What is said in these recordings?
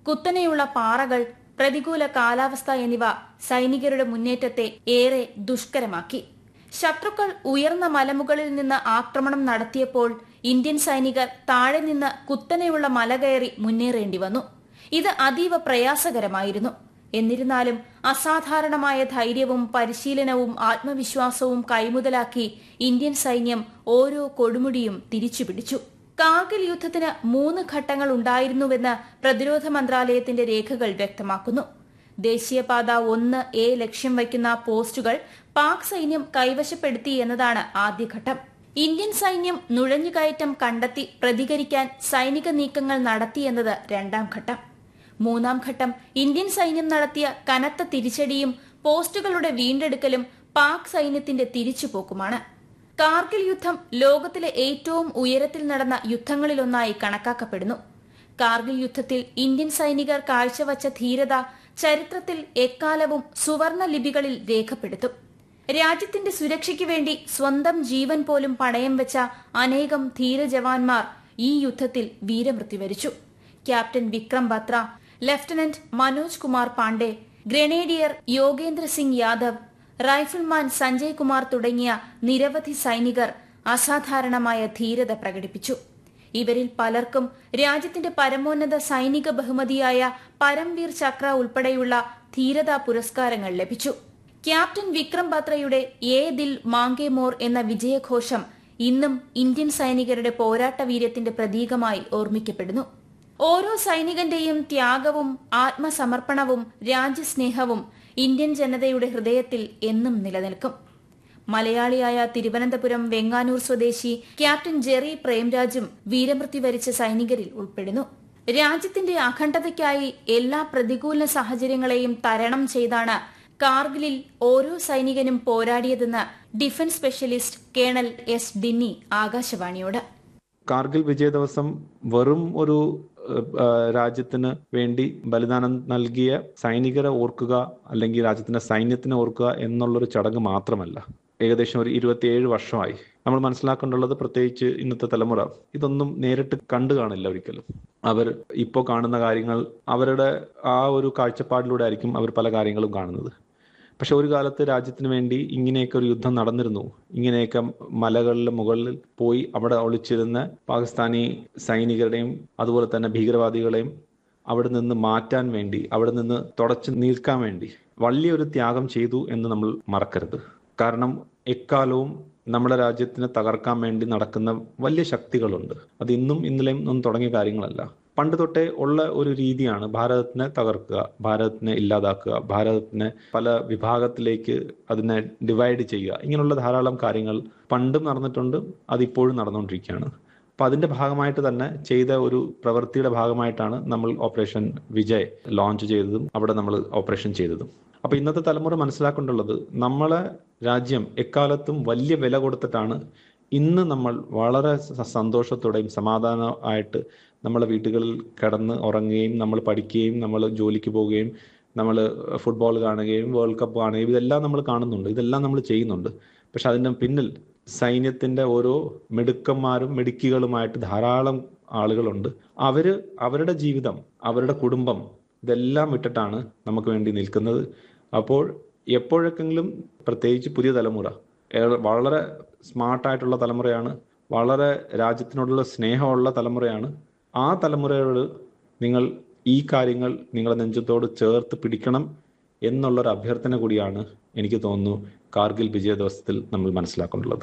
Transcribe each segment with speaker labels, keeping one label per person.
Speaker 1: കുത്തനെയുള്ള പാറകൾ പ്രതികൂല കാലാവസ്ഥ എന്നിവ സൈനികരുടെ മുന്നേറ്റത്തെ ഏറെ ദുഷ്കരമാക്കി ശത്രുക്കൾ ഉയർന്ന മലമുകളിൽ നിന്ന് ആക്രമണം നടത്തിയപ്പോൾ ഇന്ത്യൻ സൈനികർ താഴെ നിന്ന് കുത്തനെയുള്ള മല കയറി മുന്നേറേണ്ടി വന്നു ഇത് അതീവ പ്രയാസകരമായിരുന്നു എന്നിരുന്നാലും അസാധാരണമായ ധൈര്യവും പരിശീലനവും ആത്മവിശ്വാസവും കൈമുതലാക്കി ഇന്ത്യൻ സൈന്യം ഓരോ കൊടുമുടിയും തിരിച്ചുപിടിച്ചു കാർഗിൽ യുദ്ധത്തിന് മൂന്ന് ഘട്ടങ്ങൾ ഉണ്ടായിരുന്നുവെന്ന് പ്രതിരോധ മന്ത്രാലയത്തിന്റെ രേഖകൾ വ്യക്തമാക്കുന്നു ദേശീയപാത ഒന്ന് എ ലക്ഷ്യം വയ്ക്കുന്ന പോസ്റ്റുകൾ പാക് സൈന്യം കൈവശപ്പെടുത്തി എന്നതാണ് ആദ്യഘട്ടം ഇന്ത്യൻ സൈന്യം നുഴഞ്ഞുകയറ്റം കണ്ടെത്തി പ്രതികരിക്കാൻ സൈനിക നീക്കങ്ങൾ നടത്തിയെന്നത് രണ്ടാം ഘട്ടം മൂന്നാം ഘട്ടം ഇന്ത്യൻ സൈന്യം നടത്തിയ കനത്ത തിരിച്ചടിയും പോസ്റ്റുകളുടെ വീണ്ടെടുക്കലും പാക് സൈന്യത്തിന്റെ തിരിച്ചുപോക്കുമാണ് കാർഗിൽ യുദ്ധം ലോകത്തിലെ ഏറ്റവും ഉയരത്തിൽ നടന്ന യുദ്ധങ്ങളിലൊന്നായി കണക്കാക്കപ്പെടുന്നു കാർഗിൽ യുദ്ധത്തിൽ ഇന്ത്യൻ സൈനികർ കാഴ്ചവച്ച ധീരത ചരിത്രത്തിൽ എക്കാലവും സുവർണ ലിപികളിൽ രേഖപ്പെടുത്തും രാജ്യത്തിന്റെ സുരക്ഷയ്ക്ക് വേണ്ടി സ്വന്തം ജീവൻ പോലും പണയം വെച്ച അനേകം ധീരജവാന്മാർ ഈ യുദ്ധത്തിൽ വീരമൃത്യു വരിച്ചു captain Vikram Batra lieutenant Manoj Kumar Pandey grenadier Yogendra Singh Yadav rifleman Sanjay Kumar തുടങ്ങിയ നിരവധി സൈനികർ അസാധാരണമായ ധീരത പ്രകടിപ്പിച്ചു ഇവരിൽ പലർക്കും രാജ്യത്തിന്റെ പരമോന്നത സൈനിക ബഹുമതിയായ പരംവീർ ചക്ര ഉൾപ്പെടെയുള്ള ധീരതാ പുരസ്കാരങ്ങൾ ലഭിച്ചു ക്യാപ്റ്റൻ വിക്രം ബത്രയുടെ ഏ ദിൽ മാങ്കെ മോർ എന്ന വിജയഘോഷം ഇന്നും ഇന്ത്യൻ സൈനികരുടെ പോരാട്ട വീര്യത്തിന്റെ പ്രതീകമായി ഓർമ്മിക്കപ്പെടുന്നു ഓരോ സൈനികന്റെയും ത്യാഗവും ആത്മസമർപ്പണവും രാജ്യസ്നേഹവും ഇന്ത്യൻ ജനതയുടെ ഹൃദയത്തിൽ എന്നും നിലനിൽക്കും മലയാളിയായ തിരുവനന്തപുരം വെങ്ങാനൂർ സ്വദേശി ക്യാപ്റ്റൻ ജെറി പ്രേംരാജും വീരമൃത്യു വരിച്ച സൈനികരിൽ ഉൾപ്പെടുന്നു രാജ്യത്തിന്റെ അഖണ്ഡതയ്ക്കായി എല്ലാ പ്രതികൂല സാഹചര്യങ്ങളെയും തരണം ചെയ്താണ് കാർഗിലിൽ ഓരോ സൈനികനും പോരാടിയതെന്ന് defence specialist colonel S Dinny ആകാശവാണിയോട്
Speaker 2: കാർഗിൽ വിജയ ദിവസം വെറും ഒരു രാജ്യത്തിന് വേണ്ടി ബലിദാനം നൽകിയ സൈനികരെ ഓർക്കുക അല്ലെങ്കിൽ രാജ്യത്തിന്റെ സൈന്യത്തിനെ ഓർക്കുക എന്നുള്ളൊരു ചടങ്ങ് മാത്രമല്ല ഏകദേശം ഒരു ഇരുപത്തിയേഴ് വർഷമായി നമ്മൾ മനസ്സിലാക്കേണ്ടുള്ളത് പ്രത്യേകിച്ച് ഇന്നത്തെ തലമുറ ഇതൊന്നും നേരിട്ട് കണ്ടു കാണില്ല ഒരിക്കലും അവർ ഇപ്പോൾ കാണുന്ന കാര്യങ്ങൾ അവരുടെ ആ ഒരു കാഴ്ചപ്പാടിലൂടെ ആയിരിക്കും അവർ പല കാര്യങ്ങളും കാണുന്നത് പക്ഷെ ഒരു കാലത്ത് രാജ്യത്തിന് വേണ്ടി ഇങ്ങനെയൊക്കെ ഒരു യുദ്ധം നടന്നിരുന്നു ഇങ്ങനെയൊക്കെ മലകളിലെ മുകളിൽ പോയി അവിടെ ഒളിച്ചിരുന്ന പാകിസ്ഥാനി സൈനികരുടെയും അതുപോലെ തന്നെ ഭീകരവാദികളെയും അവിടെ നിന്ന് മാറ്റാൻ വേണ്ടി അവിടെ നിന്ന് തുടച്ചു നിൽക്കാൻ വേണ്ടി വലിയൊരു ത്യാഗം ചെയ്തു എന്ന് നമ്മൾ മറക്കരുത് കാരണം എക്കാലവും നമ്മുടെ രാജ്യത്തിനെ തകർക്കാൻ വേണ്ടി നടക്കുന്ന വലിയ ശക്തികളുണ്ട് അത് ഇന്നും ഇന്നലെയും ഒന്നും തുടങ്ങിയ കാര്യങ്ങളല്ല പണ്ട് തൊട്ടേ ഉള്ള ഒരു രീതിയാണ് ഭാരതത്തിനെ തകർക്കുക ഭാരതത്തിനെ ഇല്ലാതാക്കുക ഭാരതത്തിനെ പല വിഭാഗത്തിലേക്ക് അതിനെ ഡിവൈഡ് ചെയ്യുക ഇങ്ങനെയുള്ള ധാരാളം കാര്യങ്ങൾ പണ്ടും നടന്നിട്ടുണ്ട് അതിപ്പോഴും നടന്നുകൊണ്ടിരിക്കുകയാണ് അപ്പൊ അതിന്റെ ഭാഗമായിട്ട് തന്നെ ചെയ്ത ഒരു പ്രവൃത്തിയുടെ ഭാഗമായിട്ടാണ് നമ്മൾ ഓപ്പറേഷൻ വിജയ് ലോഞ്ച് ചെയ്തതും അവിടെ നമ്മൾ ഓപ്പറേഷൻ ചെയ്തതും അപ്പൊ ഇന്നത്തെ തലമുറ മനസ്സിലാക്കേണ്ടുള്ളത് നമ്മളെ രാജ്യം എക്കാലത്തും വലിയ വില കൊടുത്തിട്ടാണ് ഇന്ന് നമ്മൾ വളരെ സന്തോഷത്തോടെയും സമാധാനമായിട്ട് നമ്മളെ വീടുകളിൽ കിടന്ന് ഉറങ്ങുകയും നമ്മൾ പഠിക്കുകയും നമ്മൾ ജോലിക്ക് പോവുകയും നമ്മൾ ഫുട്ബോൾ കാണുകയും വേൾഡ് കപ്പ് കാണുകയും ഇതെല്ലാം നമ്മൾ കാണുന്നുണ്ട് ഇതെല്ലാം നമ്മൾ ചെയ്യുന്നുണ്ട് പക്ഷെ അതിൻ്റെ പിന്നിൽ സൈന്യത്തിന്റെ ഓരോ മിടുക്കന്മാരും മിടുക്കികളുമായിട്ട് ധാരാളം ആളുകളുണ്ട് അവര് അവരുടെ ജീവിതം അവരുടെ കുടുംബം ഇതെല്ലാം വിട്ടിട്ടാണ് നമുക്ക് വേണ്ടി നിൽക്കുന്നത് അപ്പോൾ എപ്പോഴൊക്കെങ്കിലും പ്രത്യേകിച്ച് പുതിയ തലമുറ വളരെ സ്മാർട്ടായിട്ടുള്ള തലമുറയാണ് വളരെ രാജ്യത്തിനോടുള്ള സ്നേഹമുള്ള തലമുറയാണ് ആ തലമുറയോട് നിങ്ങൾ ഈ കാര്യങ്ങൾ നിങ്ങളുടെ നെഞ്ചത്തോട് ചേർത്ത് പിടിക്കണം എന്നുള്ളൊരു അഭ്യർത്ഥന കൂടിയാണ് എനിക്ക് തോന്നുന്നു കാർഗിൽ വിജയ ദിവസത്തിൽ നമ്മൾ മനസ്സിലാക്കുന്നുള്ളത്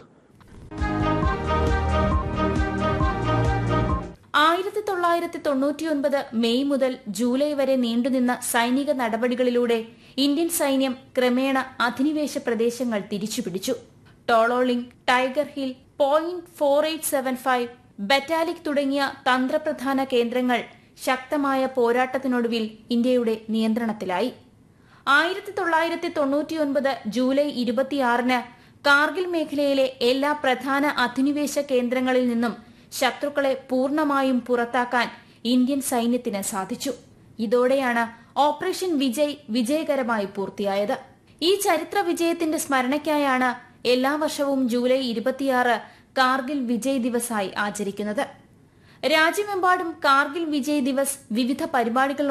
Speaker 1: ആയിരത്തി തൊള്ളായിരത്തി തൊണ്ണൂറ്റിയൊൻപത് മെയ് മുതൽ ജൂലൈ വരെ നീണ്ടുനിന്ന സൈനിക നടപടികളിലൂടെ ഇന്ത്യൻ സൈന്യം ക്രമേണ അധിനിവേശ പ്രദേശങ്ങൾ തിരിച്ചുപിടിച്ചു Tololing tiger hill point four eight seven five Batalik തുടങ്ങിയ തന്ത്രപ്രധാന കേന്ദ്രങ്ങൾ ശക്തമായ പോരാട്ടത്തിനൊടുവിൽ ഇന്ത്യയുടെ നിയന്ത്രണത്തിലായി ആയിരത്തി തൊള്ളായിരത്തി തൊണ്ണൂറ്റിയൊൻപത് ജൂലൈ ഇരുപത്തിയാറിന് കാർഗിൽ മേഖലയിലെ എല്ലാ പ്രധാന അധിനിവേശ കേന്ദ്രങ്ങളിൽ നിന്നും ശത്രുക്കളെ പൂർണ്ണമായും പുറത്താക്കാൻ ഇന്ത്യൻ സൈന്യത്തിന് സാധിച്ചു ഇതോടെയാണ് ഓപ്പറേഷൻ വിജയ് വിജയകരമായി പൂർത്തിയായത് ഈ ചരിത്ര വിജയത്തിന്റെ സ്മരണയ്ക്കായാണ് എല്ലാ വർഷവും ജൂലൈ ഇരുപത്തിയാറ് കാർഗിൽ വിജയ് ദിവസായി ആചരിക്കുന്നത് രാജ്യമെമ്പാടും കാർഗിൽ വിജയ് ദിവസ് വിവിധ പരിപാടികൾ